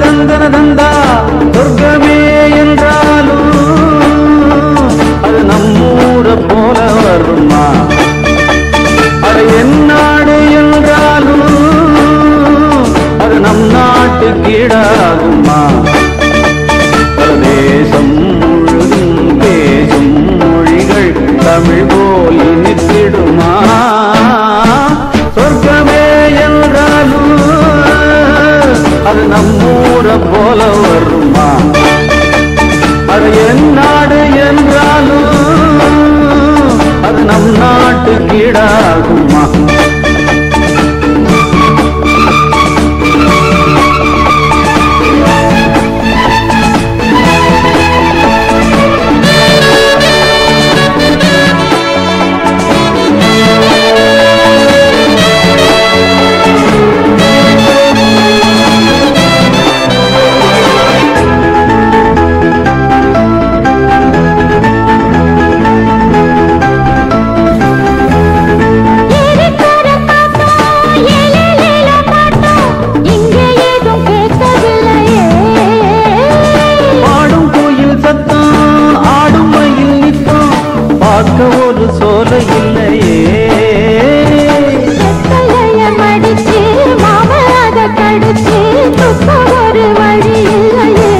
தந்தன தந்தா சொர்க்கமே என்றாலும் அது நம்மூர போல வருமா அட என் நாடு என்றாலும் அது நம் நாட்டு கீழாகுமா தேசம் முழுதும் பேசும் மொழிகள் தமிழ் போல் இனித்திடுமா சொர்க்கமே என்றாலும் அது நம்மூர போல வருமா அது என் நாடு என்றாலும் அது நம் நாட்டு கீழாகுமா ஏறிக்கர பாட்டும், ஏலேலேல பாட்டும், இங்கே ஏதும் கேட்கவில்லையே. பாடும் கோயில் சத்தம் ஆடும் மயில் நித்தம் பார்க்க ஒரு சோலை இல்லையே வெத்தலைய மடிச்சு, மாமலாக கடிச்சு, துப்ப ஒரு வழி இல்லையே.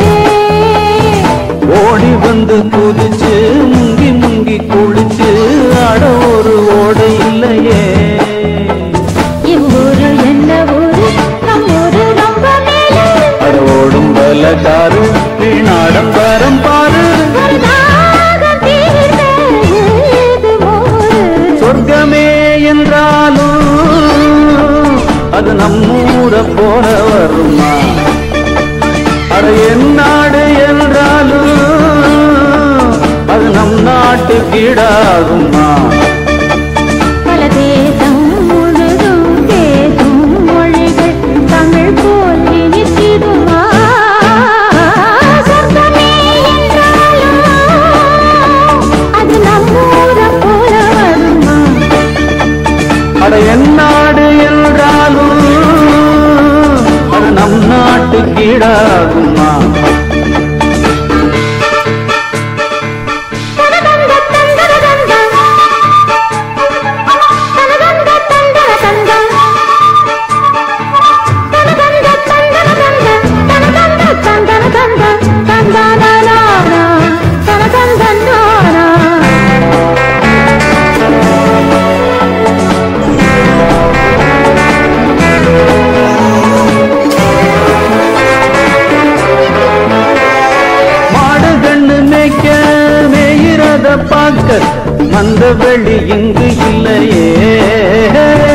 ஓடி வந்து குதிச்சு முங்கி முங்கி குளிச்சு ஆட ஒரு ஓடை இல்லையே இவ்வூரு என்ன ஊரு? நம் ஊரு ரொம்ப மேலே. அது ஓடும் பலகாரு வீணாடம்பரம் பாரு ஒரு தாகம் தீர்ந்த ஏது மோரு? சொர்க்கமே என்றாலும் அது நம்மூர போல வருமா அட என் நாடு என்றாலும் அது நம் நாட்டு கீழாகுமா பல தேசம் முழுதும் பேசும் மொழிகள் தமிழ் போல் இனித்திடுமா சொர்க்கமே என்றாலும் அது நம்மூர போல வருமா அட என் நாடு என்றாலும் அது நம் நாட்டு கீழாகுமா தனதந்த தந்தர தந்த. தனதந்த தந்தர தந்த. தனதந்த தந்தர தந்த. தனதந்த தந்தர தந்த. தந்தனனானா. தனதந்தனானா. மாடு கண்ணு மேய்க்க மேயிறத பார்க்க மந்த வெளி இங்கு இல்லையே